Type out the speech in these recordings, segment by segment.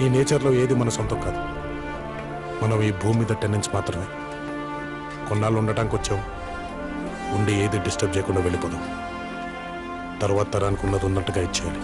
ఈ నేచర్లో ఏది మన సొంతం కాదు మనం ఈ భూమి మీద టెనెన్స్ మాత్రమే కొన్నాళ్ళు ఉండటానికి వచ్చాం ఉండి ఏది డిస్టర్బ్ చేయకుండా వెళ్ళిపోదాం తర్వాత తరానికి ఉన్నది ఉన్నట్టుగా ఇచ్చేయాలి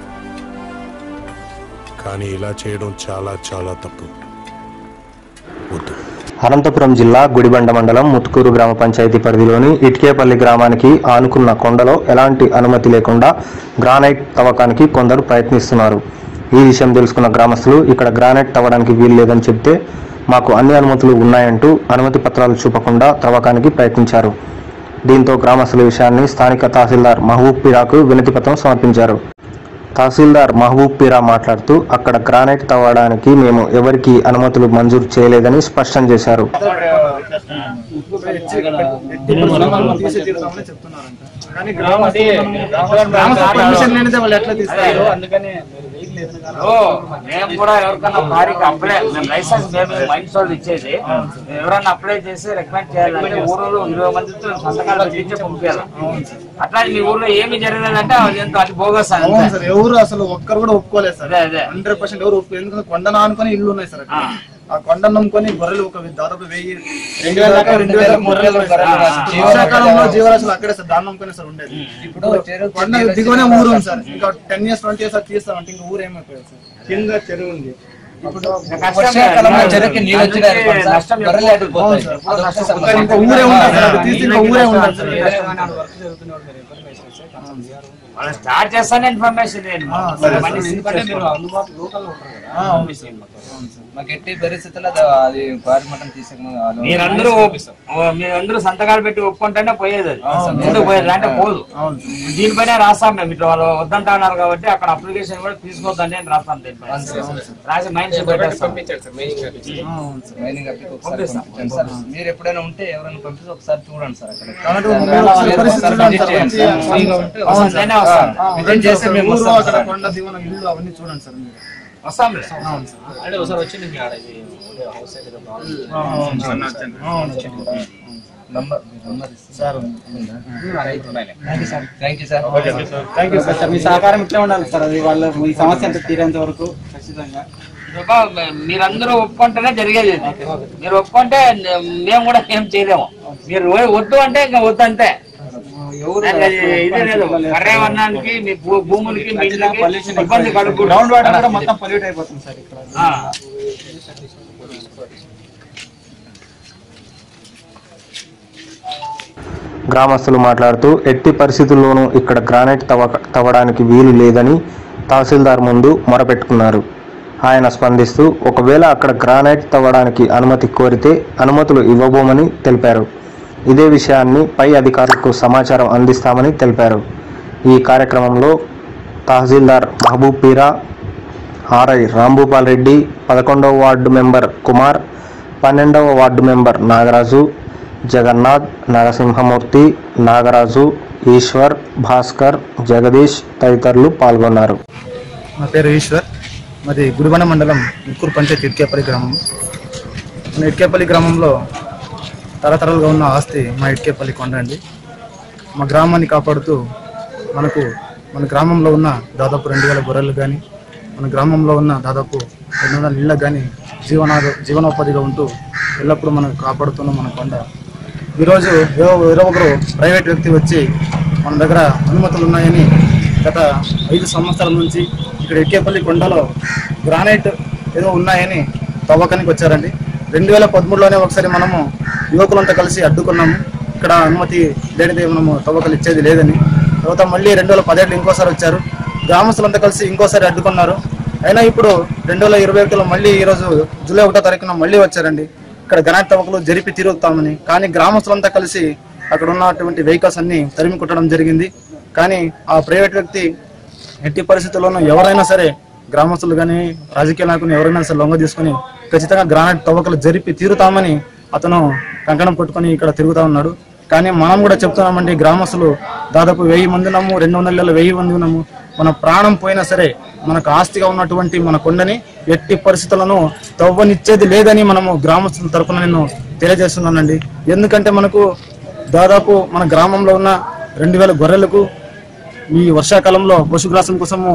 కానీ ఇలా చేయడం చాలా చాలా తప్పు వద్దు అనంతపురం జిల్లా గుడిబండ మండలం ముత్కూరు గ్రామ పంచాయతీ పరిధిలోని ఇట్కేపల్లి గ్రామానికి ఆనుకున్న కొండలో ఎలాంటి అనుమతి లేకుండా గ్రానైట్ తవ్వకానికి కొందరు ప్రయత్నిస్తున్నారు ఈ విషయం తెలుసుకున్న గ్రామస్తులు ఇక్కడ గ్రానైట్ తవ్వడానికి వీలు లేదని చెప్తే మాకు అన్ని అనుమతులు ఉన్నాయంటూ అనుమతి పత్రాలు చూపకుండా తవ్వకానికి ప్రయత్నించారు దీంతో గ్రామస్తుల విషయాన్ని స్థానిక తహసీల్దార్ మహబూబ్ పీరాకు వినతి పత్రం సమర్పించారు తహసీల్దార్ మహబూబ్ పీరా మాట్లాడుతూ అక్కడ గ్రానైట్ తవ్వడానికి మేము ఎవరికి అనుమతులు మంజూరు చేయలేదని స్పష్టం చేశారు తీసే తీరుతామని చెప్తున్నారంట కానీ గ్రామ గ్రామ పర్మిషన్ లేనిదే వాళ్ళు ఎట్లా తీస్తారు అందుకని ఓ, మేము కూడా ఎవరికన్నా భారీగా అప్లై మేము లైసెన్స్ మేము మైండ్ సోల్ ఇచ్చేది ఎవరన్నా అప్లై చేసి రికమెండ్ చేయాలంటే ఊళ్ళో ఇరవై మందితో సంతకాలు పెట్టించి పంపించాలి అట్లా మీ ఊర్లో ఏమి జరగలేదంటే అది ఎంతో అది బోగస్ అంతే అవును సార్ ఎవరు అసలు ఒక్కరు కూడా ఒప్పుకోలేదు సార్ అదే, అదే. హండ్రెడ్ పర్సెంట్ ఎవరు ఒప్పుకోలేదు ఎందుకంటే కొండను ఆనుకొని ఇల్లు ఉన్నాయి సార్ అక్కడ. ఆ కొండ నమ్ముకొని గొర్రెలు ఒక దాదాపు వెయ్యి రెండు వేల దాకా రెండు వేల గొర్రెలు ఉన్నాయి సార్. వర్షాకాలంలో జీవరాశులు అక్కడే సార్ దాన్ని నమ్ముకొని సార్ ఉండేది ఇప్పుడు కొండ దిగువనే ఊరు ఉంది సార్ ఇంకా టెన్ ఇయర్స్ ట్వంటీ ఇయర్స్ తీస్తామంటే ఇంకా ఊరు ఏమైపోయింది సార్ కింద చెరువు ఉంది ఇప్పుడు వర్షాకాలంలో చెరువుకి నీళ్ళు వచ్చినాయి అనుకోండి సార్, నష్టం గొర్రెలు ఎక్కువ. అడ్డుకుపోతాయి. సార్. అదొకటే ఇంకా సమస్య. ఇంకా ఊరే ఉండదు సార్ అది తీసి ఇంకా ఊరే ఉండదు సార్ వాళ్ళు స్టార్ట్ చేస్తానే ఇన్ఫర్మేషన్ నేను ఆ, సరే, మళ్ళీ సరే. ఎందుకంటే మీరు ఆ, అవును సార్. మాకు ఎట్టి పరిస్థితుల్లో అది- అది క్వారీ మటన్ తీసుకుని మీరందరూ ఓ- మీరందరూ సంతకాలు పెట్టి ఒప్పుకుంటేనే పోయేది అది. ఎందుకు పోయేది అంటే పోదు అవును దీనిపైన రాస్తాం మేము ఇట్లా వాళ్ళు వద్దంటున్నారు కాబట్టి అక్కడ అప్లికేషన్ కూడా తీసుకోవద్దండి అని రాస్తాం దీనిపైన రాసి మైండ్ సెట్ పెట్టేస్తాం మైనింగ్ అప్లికి ఒకసారి పంపించండి సార్ మీరు ఎప్పుడైనా ఉంటే ఎవరైనా పంపిస్తే ఒకసారి చూడండి సార్ అక్కడ కాబట్టి మీరు ఒకసారి పరిస్థితి చూడండి సార్. మంచి ఫ్రీగా ఉంటే అవును వస్తాం. సార్. నేనే వస్తాను. ఆ, విజిట్ రండి చేస్తే సార్. మేము ఊరు వస్తాం అక్కడ సార్. కొండ దిగున ఇల్లు అవన్నీ చూడండి సార్ మీరు వస్తాం అవును సార్ అంటే ఒకసారి వచ్చి మీకు ఆడ ఇది హౌస్ అయితే ఆ, అవును సార్. అవును సార్. నంబర్ నంబర్ ఇస్తే sir thank you sir thank you sir మీ సహకారం ఇట్లా ఉండాలి సార్ అది వాళ్ళ మీ సమస్య అంతా తీరేంత వరకు ఖచ్చితంగా ఇదిగో మీరందరూ ఒప్పుకుంటేనే జరిగేది ఇది. మీరు ఒప్పుకుంటే మేము కూడా ఏం చేయలేము మీరు వద్దు అంటే ఇంకా వద్దు అంతే దానికి అది ఇదే లేదు పర్యావరణానికి మీ భూ- భూములకి మీ ఇళ్ళకి ఇబ్బంది కలుగుతుంది గ్రౌండ్ వాటర్ కూడా మొత్తం పొల్యూట్ అయిపోతుంది సార్ ఇక్కడ ఆ. గ్రామస్తులు మాట్లాడుతూ ఎట్టి పరిస్థితుల్లోనూ ఇక్కడ గ్రానైట్ తవ్వ తవ్వడానికి వీలు లేదని తహసీల్దార్ ముందు మొరపెట్టుకున్నారు ఆయన స్పందిస్తూ ఒకవేళ అక్కడ గ్రానైట్ తవ్వడానికి అనుమతి కోరితే అనుమతులు ఇవ్వబోమని తెలిపారు ఇదే విషయాన్ని పై అధికారులకు సమాచారం అందిస్తామని తెలిపారు ఈ కార్యక్రమంలో తహసీల్దార్ మహబూబ్ పీరా ఆర్ఐ రాంభూపాల్ రెడ్డి పదకొండవ వార్డు మెంబర్ కుమార్ పన్నెండవ వార్డు మెంబర్ నాగరాజు జగన్నాథ్ నరసింహమూర్తి నాగరాజు ఈశ్వర్ భాస్కర్ జగదీష్ తదితరులు పాల్గొన్నారు నా పేరు ఈశ్వర్ మాది గుడిబండ మండలం ముక్కూరు పంచాయతీ ఇటుకేపల్లి గ్రామం మన ఇటుకేపల్లి గ్రామంలో తరతరాలుగా ఉన్న ఆస్తి మా ఇటుకేపల్లి కొండ అండి మా గ్రామాన్ని కాపాడుతూ మనకు మన గ్రామంలో ఉన్న దాదాపు రెండు వేల గొర్రెలు కానీ మన గ్రామంలో ఉన్న దాదాపు రెండు వందల ఇళ్ళకు కానీ జీవనాధ జీవనోపాధిగా ఉంటూ ఎల్లప్పుడూ మనం కాపాడుతున్న మన కొండ ఈరోజు ఎవరో ఎవరో ఒకరు ప్రైవేట్ వ్యక్తి వచ్చి మన దగ్గర అనుమతులు ఉన్నాయని గత ఐదు సంవత్సరాల నుంచి ఇక్కడ ఎక్కేపల్లి కొండలో గ్రానైట్ ఏదో ఉన్నాయని తవ్వకానికి వచ్చారండి రెండు వేల పదమూడులోనే ఒకసారి మనము యువకులంతా కలిసి అడ్డుకున్నాము ఇక్కడ అనుమతి లేనిది మనము తవ్వకాలు ఇచ్చేది లేదని తర్వాత మళ్ళీ రెండు వేల పదిహేడు ఇంకోసారి వచ్చారు గ్రామస్తులంతా కలిసి ఇంకోసారి అడ్డుకున్నారు అయినా ఇప్పుడు రెండు వేల ఇరవై ఒకటిలో మళ్ళీ ఈరోజు జూలై ఒకటో తారీఖున మళ్ళీ వచ్చారండి ఇక్కడ గణాట్ తవ్వకలు జరిపి తిరుగుతామని కానీ గ్రామస్తులంతా కలిసి అక్కడ ఉన్నటువంటి వెహికల్స్ అన్ని తరిమి కొట్టడం జరిగింది కానీ ఆ ప్రైవేట్ వ్యక్తి ఎట్టి పరిస్థితుల్లోనూ ఎవరైనా సరే గ్రామస్తులు కానీ రాజకీయ నాయకులు ఎవరైనా సరే లొంగ తీసుకుని ఖచ్చితంగా గ్రానైట్ తవ్వకలు జరిపి తీరుతామని అతను కంకణం కొట్టుకొని ఇక్కడ తిరుగుతా ఉన్నాడు కానీ మనం కూడా చెప్తున్నామండి గ్రామస్తులు దాదాపు వెయ్యి మంది ఉన్నాము రెండు వందల వెయ్యి మంది ఉన్నాము మన ప్రాణం పోయినా సరే మనకు ఆస్తిగా ఉన్నటువంటి మన కొండని ఎట్టి పరిస్థితులను తవ్వనిచ్చేది లేదని మనము గ్రామస్తుల తరపున నేను తెలియజేస్తున్నానండి ఎందుకంటే మనకు దాదాపు మన గ్రామంలో ఉన్న రెండు వేల గొర్రెలకు ఈ వర్షాకాలంలో పశుగ్రాసం కోసము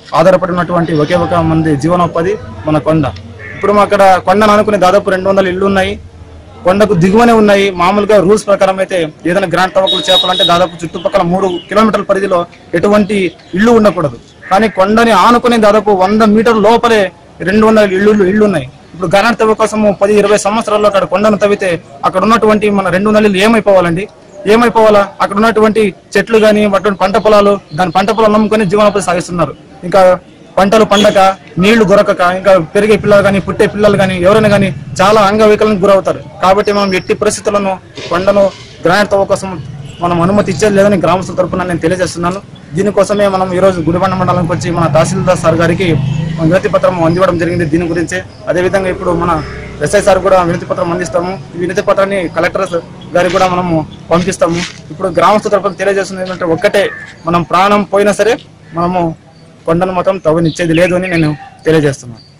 ఆధారపడి ఉన్నటువంటి ఒకే ఒక మంది జీవనోపాధి మన కొండ ఇప్పుడు మా అక్కడ కొండను అనుకునే దాదాపు రెండు వందల ఇళ్ళు ఉన్నాయి కొండకు దిగువనే ఉన్నాయి మామూలుగా రూల్స్ ప్రకారం అయితే ఏదైనా గ్రాంట్ తవ్వకలు చేపాలంటే దాదాపు చుట్టుపక్కల మూడు కిలోమీటర్ల పరిధిలో ఎటువంటి ఇళ్ళు ఉండకూడదు కానీ కొండని ఆనుకునే దాదాపు వంద మీటర్ లోపలే రెండు వందల ఇళ్ళు ఇళ్ళు ఉన్నాయి ఇప్పుడు గ్రాంట్ తవ్వ కోసం పది ఇరవై సంవత్సరాల్లో అక్కడ కొండను తవ్వితే అక్కడ ఉన్నటువంటి మన రెండు వందల ఇళ్ళు ఏమైపోవాలండి ఏమైపోవాలా అక్కడ ఉన్నటువంటి చెట్లు గాని అటువంటి పంట పొలాలు దాని పంట పొలాలు నమ్ముకొని జీవనోపాధి సాగిస్తున్నారు ఇంకా పంటలు పండక నీళ్లు దొరకక ఇంకా పెరిగే పిల్లలు కానీ పుట్టే పిల్లలు కానీ ఎవరైనా కానీ చాలా అంగవైకల్యానికి గురవుతారు కాబట్టి మనం ఎట్టి పరిస్థితులను కొండను గ్రానైట్ తవ్వ కోసం మనం అనుమతి ఇచ్చేది లేదని గ్రామస్తుల తరపున నేను తెలియజేస్తున్నాను దీనికోసమే మనం ఈ రోజు గుడిబండ మండలంకి వచ్చి మన తహసీల్దార్ సార్ గారికి వినతి పత్రం అందివ్వడం జరిగింది దీని గురించి అదేవిధంగా ఇప్పుడు మన ఎస్ఐ సార్ కూడా వినతి పత్రం అందిస్తాము ఈ వినతి పత్రాన్ని కలెక్టర్ గారికి కూడా మనము పంపిస్తాము ఇప్పుడు గ్రామస్తుల తరపున తెలియజేస్తుంది ఏంటంటే ఒక్కటే మనం ప్రాణం పోయినా సరే మనము కొండను మొత్తం తవ్వనిచ్చేది లేదు అని నేను తెలియజేస్తున్నాను